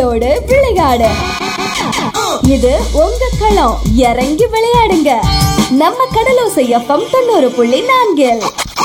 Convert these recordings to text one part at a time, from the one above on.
கடலோடு விளையாடு இது உங்க களம் இறங்கி விளையாடுங்க நம்ம கடலோசை எஃப்எம் தொண்ணூறு புள்ளி நான்கில்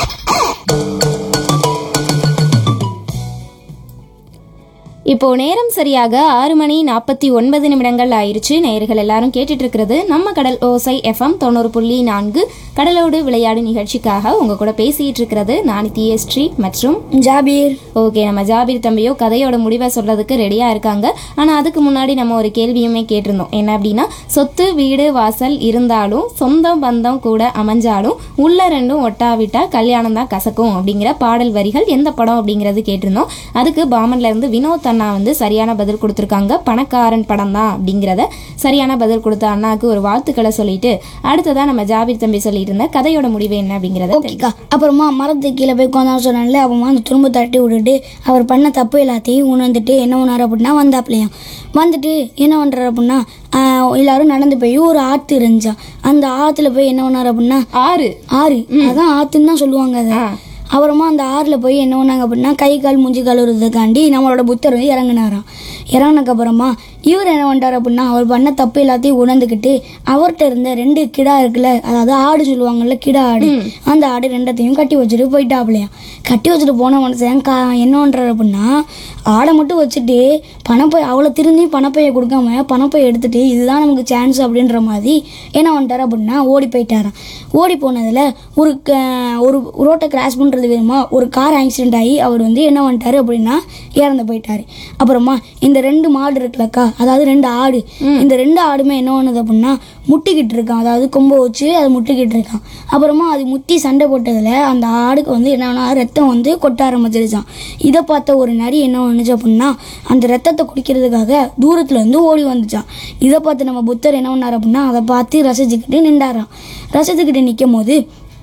இப்போ நேரம் சரியாக ஆறு மணி நாற்பத்தி ஒன்பது நிமிடங்கள் ஆயிருச்சு நேயர்கள் எல்லாரும் கேட்டுட்டு இருக்கிறது நம்ம கடல் ஓசை எஃப்எம் தொண்ணூறு புள்ளி நான்கு கடலோடு விளையாடு நிகழ்ச்சிக்காக உங்க கூட பேசிட்டு இருக்கிறது நான் தியஸ்ரீ மற்றும் ஜாபீர் ஓகே நம்ம ஜாபீர் தம்பியோ கதையோட முடிவை சொல்றதுக்கு ரெடியா இருக்காங்க ஆனா அதுக்கு முன்னாடி நம்ம ஒரு கேள்வியுமே கேட்டிருந்தோம் என்ன அப்படின்னா சொத்து வீடு வாசல் இருந்தாலும் சொந்தம் பந்தம் கூட அமைஞ்சாலும் உள்ள ரெண்டும் ஒட்டாவிட்டா கல்யாணம் தான் கசக்கும் அப்படிங்கிற பாடல் வரிகள் எந்த படம் அப்படிங்கிறது கேட்டிருந்தோம் அதுக்கு பாமன்ல இருந்து வினோத் அண்ணா வந்து சரியான பதில் கொடுத்துருக்காங்க பணக்காரன் படம் தான் அப்படிங்கிறத சரியான பதில் கொடுத்த அண்ணாக்கு ஒரு வாழ்த்துக்களை சொல்லிட்டு அடுத்ததா நம்ம ஜாபீர் தம்பி சொல்லிட்டு இருந்த கதையோட முடிவு என்ன அப்படிங்கிறத ஓகேக்கா அப்புறமா மரத்துக்கு கீழே போய் உட்காந்து சொன்னால அப்புறமா அந்த துரும்பு தட்டி விட்டுட்டு அவர் பண்ண தப்பு எல்லாத்தையும் உணர்ந்துட்டு என்ன பண்ணார் அப்படின்னா வந்தாப்லையாம் வந்துட்டு என்ன பண்ணுறாரு அப்படின்னா ஆஹ், எல்லாரும் நடந்து போய் ஒரு ஆற்று இருந்துச்சான் அந்த ஆற்றுல போய் என்ன பண்ணார் அப்படின்னா ஆறு ஆறு அதான் ஆற்றுன்னு தான் சொல்லுவாங்க அதை அப்புறமா அந்த ஆறில் போய் என்ன பண்ணாங்க அப்படின்னா கை கால் மூஞ்சி கழுவுறதுக்காண்டி நம்மளோட புத்தர் வந்து இறங்குனாராம் இறங்குனதுக்கு அப்புறமா இவர் என்ன பண்ணிட்டார் அப்படின்னா அவர் பண்ண தப்பு எல்லாத்தையும் உணர்ந்துக்கிட்டு அவர்கிட்ட இருந்த ரெண்டு கிடா இருக்குல்ல அதாவது ஆடு சொல்லுவாங்கல்ல கிடா ஆடு அந்த ஆடு ரெண்டத்தையும் கட்டி வச்சுட்டு போயிட்டாப்லையா கட்டி வச்சுட்டு போன மனுஷன் கா என்ன பண்ணுறாரு அப்படின்னா ஆடை மட்டும் வச்சுட்டு பணப்பை அவ்வளோ திரும்பி பணப்பையை கொடுக்காம பணப்பையை எடுத்துட்டு இதுதான் நமக்கு சான்ஸ் அப்படின்ற மாதிரி என்ன பண்ணிட்டாரு அப்படின்னா ஓடி போயிட்டாராம் ஓடி போனதில் ஒரு க- ஒரு ரோட்டை கிராஸ் பண்ணுறது வேணுமா ஒரு கார் ஆக்சிடென்ட் ஆகி அவர் வந்து என்ன பண்ணிட்டாரு அப்படின்னா இறந்து போயிட்டாரு அப்புறமா இந்த ரெண்டு மாடு இருக்குல்லக்கா அதாவது ரெண்டு ஆடு இந்த ரெண்டு ஆடுமே என்ன பண்ணுது அப்படின்னா முட்டிக்கிட்டு இருக்கான் அதாவது கொம்பை வச்சு அது முட்டிக்கிட்டு இருக்கான் அப்புறமா அது முட்டி சண்டை போட்டதில் அந்த ஆடுக்கு வந்து என்னன்னா ரத்தம் வந்து கொட்ட ஆரம்பிச்சிருச்சான் இதை பார்த்த ஒரு நரி என்ன பண்ணுச்சு அப்படின்னா அந்த ரத்தத்தை குடிக்கிறதுக்காக தூரத்துல இருந்து ஓடி வந்துச்சான் இதை பார்த்து நம்ம புத்தர் என்ன பண்ணார் அப்படின்னா அதை பார்த்து ரசிச்சுக்கிட்டு நின்றாராம் ரசிச்சுக்கிட்டு நிற்கும் போது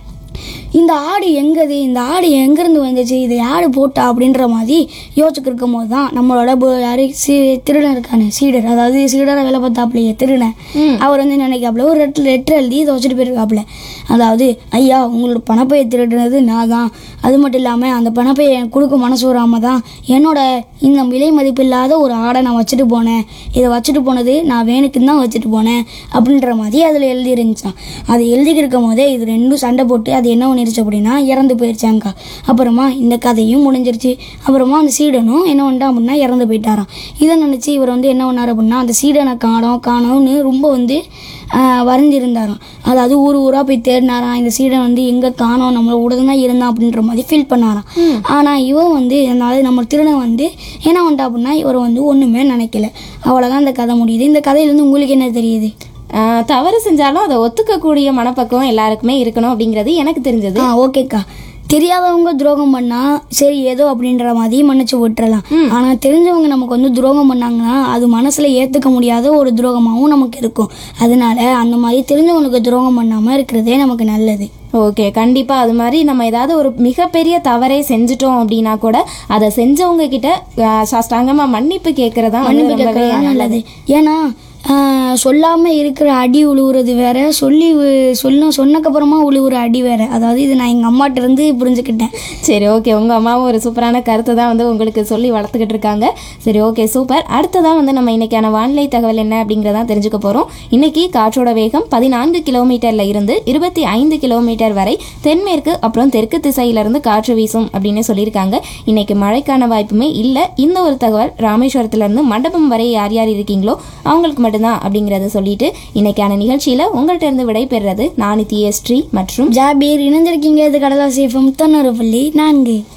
இந்த ஆடு எங்கது இந்த ஆடு எங்கேருந்து வந்துச்சு இது யாரு போட்டா அப்படின்ற மாதிரி யோசிச்சுட்டு இருக்கும் போது தான் நம்மளோட பு- யாரு சீ திருடன் இருக்கானே சீடர் அதாவது சீடரை வேலை பார்த்தாப்புலையே திருடன் அவர் வந்து நினைக்காப்புல ஒரு லெட்டர் லெட்டர் எழுதி இதை வச்சுட்டு போயிருக்காப்புல அதாவது ஐயா உங்களோட பணப்பையை திருடுனது நான் தான் அது மட்டும் இல்லாமல் அந்த பணப்பையை எனக்கு கொடுக்க மனசு வராமல் தான் என்னோட இந்த விலை மதிப்பில்லாத ஒரு ஆடை நான் வச்சுட்டு போனேன் இதை வச்சுட்டு போனது நான் வேணுக்குன்னு தான் வச்சுட்டு போனேன் அப்படின்ற மாதிரி அதில் எழுதி இருந்துச்சான் அது எழுதிக்கிட்டு இருக்கும் போதே இது ரெண்டும் சண்டை போட்டு அது என்ன பண்ணிருச்சு அப்படின்னா இறந்து போயிருச்சாங்கக்கா அப்புறமா இந்த கதையும் முடிஞ்சிருச்சு அப்புறமா அந்த சீடனும் என்ன பண்ணிட்டான் அப்படின்னா இறந்து போயிட்டாராம் இதை நினச்சி இவர் வந்து என்ன பண்ணார் அப்படின்னா அந்த சீடனை காணோம் காணோம்னு ரொம்ப வந்து ஆஹ், வரைஞ்சிருந்தாராம் அதாவது ஊர் ஊராக போய் தேடினாராம் இந்த சீடன் வந்து எங்கே காணோம் நம்மள உடனே தான் இருந்தான் அப்படின்ற மாதிரி ஃபீல் பண்ணாராம் ஆனால் இவன் வந்து அதாவது நம்ம திருடன் வந்து என்ன பண்ணிட்டா அப்படின்னா இவர் வந்து ஒன்றுமே நினைக்கல அவ்வளோதான் இந்த கதை முடியுது இந்த கதையிலேருந்து உங்களுக்கு என்ன தெரியுது ஆஹ் தவறு செஞ்சாலும் அதை ஒத்துக்கக்கூடிய மனப்பக்குவம் எல்லாருக்குமே இருக்கணும் அப்படிங்கிறது எனக்கு தெரிஞ்சது ஆ ஓகேக்கா தெரியாதவங்க துரோகம் பண்ணா சரி ஏதோ அப்படின்ற மாதிரி மன்னிச்சு விட்டுறலாம் ஆனா தெரிஞ்சவங்க நமக்கு வந்து துரோகம் பண்ணாங்கன்னா அது மனசுல ஏத்துக்க முடியாத ஒரு துரோகமாகவும் நமக்கு இருக்கும் அதனால அந்த மாதிரி தெரிஞ்சவங்களுக்கு துரோகம் பண்ணாம இருக்கிறதே நமக்கு நல்லது ஓகே கண்டிப்பா அது மாதிரி நம்ம ஏதாவது ஒரு மிகப்பெரிய தவறை செஞ்சுட்டோம் அப்படின்னா கூட அதை செஞ்சவங்க கிட்ட ஆஹ் சாஷ்டாங்கமா மன்னிப்பு கேட்கறதா மன்னிப்பு கேட்கறது நல்லது ஏன்னா ஆஹ், சொல்லாம இருக்கிற அடி உழுவுறது வேற சொல்லி வு- சொல்ல சொன்னக்கப்புறமா உழுவுற அடி வேற அதாவது இது நான் எங்க அம்மாட்ட இருந்து புரிஞ்சுக்கிட்டேன் சரி ஓகே உங்க அம்மாவும் ஒரு சூப்பரான கருத்தை தான் வந்து உங்களுக்கு சொல்லி வளர்த்துக்கிட்டு இருக்காங்க சரி ஓகே சூப்பர் அடுத்ததான் வந்து நம்ம இன்னைக்கான வானிலை தகவல் என்ன அப்படிங்கிறதான் தெரிஞ்சுக்க போறோம் இன்னைக்கு காற்றோட வேகம் பதினான்கு கிலோமீட்டர்ல இருந்து இருபத்தி ஐந்து கிலோமீட்டர் வரை தென்மேற்கு அப்புறம் தெற்கு திசையில இருந்து காற்று வீசும் அப்படின்னு சொல்லியிருக்காங்க இன்னைக்கு மழைக்கான வாய்ப்புமே இல்லை இந்த ஒரு தகவல் ராமேஸ்வரத்துல இருந்து மண்டபம் வரை யார் யார் இருக்கீங்களோ அவங்களுக்கு மட்டும்தான் அப்படிங்கறத சொல்லிட்டு இன்னைக்கான நிகழ்ச்சியில உங்கள்ட்ட இருந்து விடை பெறுறது நானி தியஸ்ரீ மற்றும் ஜாபீர் இணைந்திருக்கீங்க இது கடலா சேஃபம் தொண்ணூறு புள்ளி நான்கு